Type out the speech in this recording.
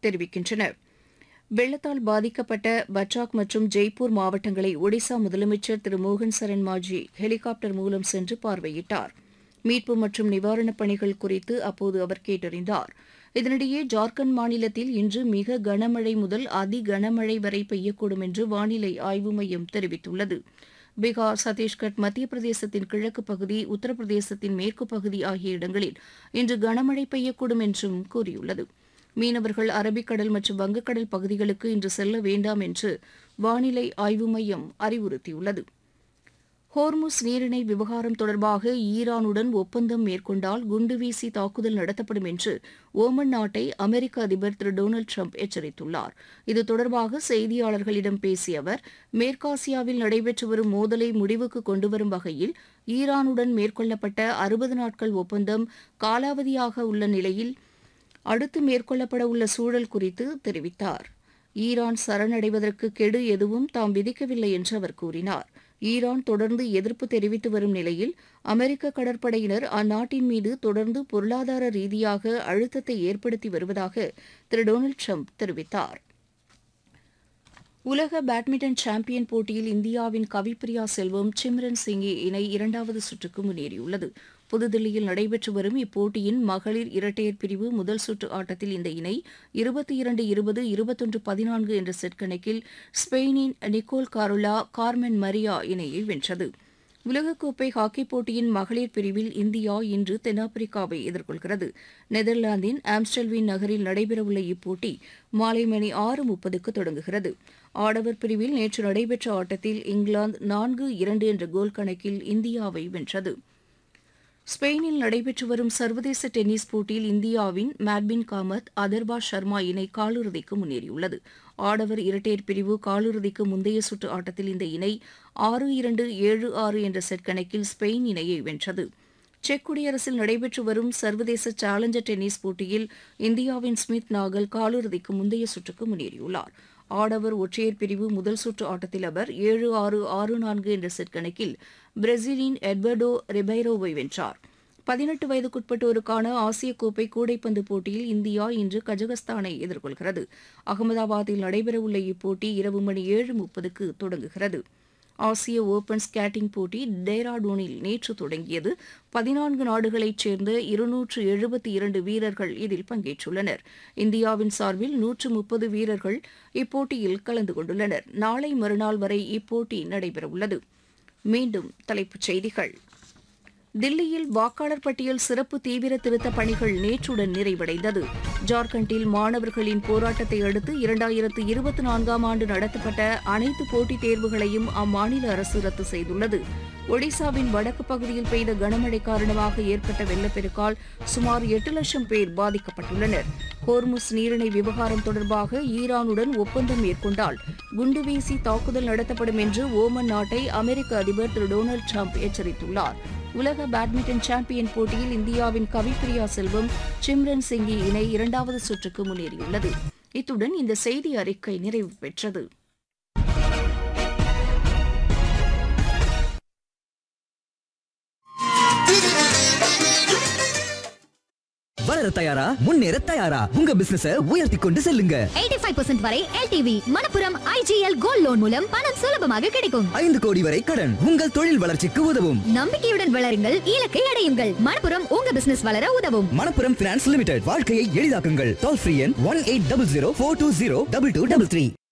தெரிவிக்கின்றன வெள்ளத்தால் பாதிக்கப்பட்ட பட்ராக் மற்றும் ஜெய்ப்பூர் மாவட்டங்களை ஒடிசா முதலமைச்சர் திரு மோகன் சரண் மாஜி ஹெலிகாப்டர் மூலம் சென்று பார்வையிட்டார் மீட்பு மற்றும் நிவாரணப் பணிகள் குறித்து அப்போது அவர் கேட்டறிந்தார் இதனிடையே ஜார்க்கண்ட் மாநிலத்தில் இன்று மிக கனமழை முதல் அதி கனமழை வரை பெய்யக்கூடும் என்று வானிலை ஆய்வு மையம் தெரிவித்துள்ளது பீகார் சத்தீஸ்கர் மத்திய பிரதேசத்தின் கிழக்கு பகுதி உத்தரப்பிரதேசத்தின் மேற்கு பகுதி ஆகிய இடங்களில் இன்று கனமழை பெய்யக்கூடும் என்றும் கூறியுள்ளது மீனவர்கள் அரபிக்கடல் மற்றும் வங்கக்கடல் பகுதிகளுக்கு இன்று செல்ல வேண்டாம் என்று வானிலை ஆய்வு மையம் அறிவுறுத்தியுள்ளது ஹோர்முஸ் நீரிணை விவகாரம் தொடர்பாக ஈரானுடன் ஒப்பந்தம் மேற்கொண்டால் குண்டுவீசி தாக்குதல் நடத்தப்படும் என்று ஓமன் நாட்டை அமெரிக்க அதிபர் திரு டொனால்டு ட்ரம்ப் எச்சரித்துள்ளார் இது தொடர்பாக செய்தியாளர்களிடம் பேசிய அவர் மேற்காசியாவில் நடைபெற்று வரும் மோதலை முடிவுக்கு கொண்டுவரும் வகையில் ஈரானுடன் மேற்கொள்ளப்பட்ட அறுபது நாட்கள் ஒப்பந்தம் காலாவதியாக உள்ள நிலையில் அடுத்து மேற்கொள்ளப்பட உள்ள சூழல் குறித்து தெரிவித்தார் ஈரான் சரணடைவதற்கு கெடு எதுவும் தாம் விதிக்கவில்லை என்று அவர் கூறினார் ஈரான் தொடர்ந்து எதிர்ப்பு தெரிவித்து வரும் நிலையில் அமெரிக்க கடற்படையினர் அந்நாட்டின் மீது தொடர்ந்து பொருளாதார ரீதியாக அழுத்தத்தை ஏற்படுத்தி வருவதாக திரு டொனால்டு ட்ரம்ப் தெரிவித்தார் உலக பேட்மிண்டன் சாம்பியன் போட்டியில் இந்தியாவின் கவிப்பிரியா செல்வம் சிம்ரன் சிங்கி இணை இரண்டாவது சுற்றுக்கு முன்னேறியுள்ளது புதுதில்லியில் நடைபெற்று வரும் இப்போட்டியின் மகளிர் இரட்டையர் பிரிவு முதல் சுற்று ஆட்டத்தில் இந்த இணை இருபத்தி இரண்டு இருபது இருபத்தொன்று பதினான்கு என்ற செட் கணக்கில் ஸ்பெயினின் நிக்கோல் காரோலா கார்மென் மரியா இணையை வென்றது உலகக்கோப்பை ஹாக்கி போட்டியின் மகளிர் பிரிவில் இந்தியா இன்று தென்னாப்பிரிக்காவை எதிர்கொள்கிறது நெதர்லாந்தின் ஆம்ஸ்டல்வின் நகரில் நடைபெறவுள்ள இப்போட்டி மாலை மணி ஆறு முப்பதுக்கு தொடங்குகிறது ஆடவர் பிரிவில் நேற்று நடைபெற்ற ஆட்டத்தில் இங்கிலாந்து நான்கு இரண்டு என்ற கோல் கணக்கில் இந்தியாவை வென்றது ஸ்பெயினில் நடைபெற்று வரும் சர்வதேச டென்னிஸ் போட்டியில் இந்தியாவின் மேட்பின் காமத் அதர்வா சர்மா இணை காலிறுதிக்கு முன்னேறியுள்ளது ஆடவர் இரட்டையர் பிரிவு காலிறுதிக்கு முந்தைய சுற்று ஆட்டத்தில் இந்த இணை ஆறு இரண்டு ஏழு ஆறு என்ற செட் கணக்கில் ஸ்பெயின் இணையை வென்றது செக் குடியரசில் நடைபெற்று வரும் சர்வதேச சேலஞ்சர் டென்னிஸ் போட்டியில் இந்தியாவின் ஸ்மித் நாகல் காலிறுதிக்கு முந்தைய சுற்றுக்கு முன்னேறியுள்ளார் ஆடவர் ஒற்றையர் பிரிவு முதல் சுற்று ஆட்டத்தில் அவர் ஏழு ஆறு ஆறு நான்கு என்ற செட் கணக்கில் பிரேசிலின் எட்வர்டோ ரிபைரோவை வென்றார் பதினெட்டு வயதுக்குட்பட்டோருக்கான ஆசிய கோப்பை கூடைப்பந்து போட்டியில் இந்தியா இன்று கஜகஸ்தானை எதிர்கொள்கிறது அகமதாபாத்தில் நடைபெறவுள்ள இப்போட்டி இரவு மணி ஏழு முப்பதுக்கு தொடங்குகிறது ஆசிய ஓபன் ஸ்கேட்டிங் போட்டி டேராடூனில் நேற்று தொடங்கியது பதினான்கு நாடுகளைச் சேர்ந்த இருநூற்று எழுபத்தி இரண்டு வீரர்கள் இதில் பங்கேற்றுள்ளனர் இந்தியாவின் சார்பில் நூற்று முப்பது வீரர்கள் இப்போட்டியில் கலந்து கொண்டுள்ளனர் நாளை மறுநாள் வரை இப்போட்டி நடைபெறவுள்ளது மீண்டும் தலைப்புச் செய்திகள் தில்லியில் வாக்காளர் பட்டியல் சிறப்பு தீவிர திருத்த பணிகள் நேற்றுடன் நிறைவடைந்தது ஜார்க்கண்டில் மாணவர்களின் போராட்டத்தை அடுத்து இரண்டாயிரத்து இருபத்தி நான்காம் ஆண்டு நடத்தப்பட்ட அனைத்து போட்டித் தேர்வுகளையும் அம்மாநில அரசு ரத்து செய்துள்ளது ஒடிசாவின் வடக்கு பகுதியில் பெய்த கனமழை காரணமாக ஏற்பட்ட வெள்ளப்பெருக்கால் சுமார் எட்டு லட்சம் பேர் பாதிக்கப்பட்டுள்ளனர் ஹோர்முஸ் நீரிணை விவகாரம் தொடர்பாக ஈரானுடன் ஒப்பந்தம் மேற்கொண்டால் குண்டுவீசி தாக்குதல் நடத்தப்படும் என்று ஓமன் நாட்டை அமெரிக்க அதிபர் திரு டொனால்டு ட்ரம்ப் எச்சரித்துள்ளார் உலக பேட்மிண்டன் சாம்பியன் போட்டியில் இந்தியாவின் கவிப்பிரியா செல்வம் சிம்ரன் சிங்கி இணை இரண்டாவது சுற்றுக்கு முன்னேறியுள்ளது இத்துடன் இந்த செய்தி அறிக்கை நிறைவு பெற்றது வளர தயாரா முன்னேற தயாரா உங்க பிசினஸ உயர்த்தி கொண்டு செல்லுங்க 85% வரை LTV Manappuram IGL gold loan மூலம் பணம் சுலபமாக கிடைக்கும் ஐந்து கோடி வரை கடன் உங்கள் தொழில் வளர்ச்சிக்கு உதவும் நம்பிக்கையுடன் வளருங்கள் இலக்கை அடையுங்கள் மணப்புரம் உங்க பிசினஸ் வளர உதவும் மணப்புரம் பினான்ஸ் லிமிடெட் வாழ்க்கையை எளிதாக்குங்கள் டோல் ஃப்ரீ எண் one eight double zero four two zero double two double three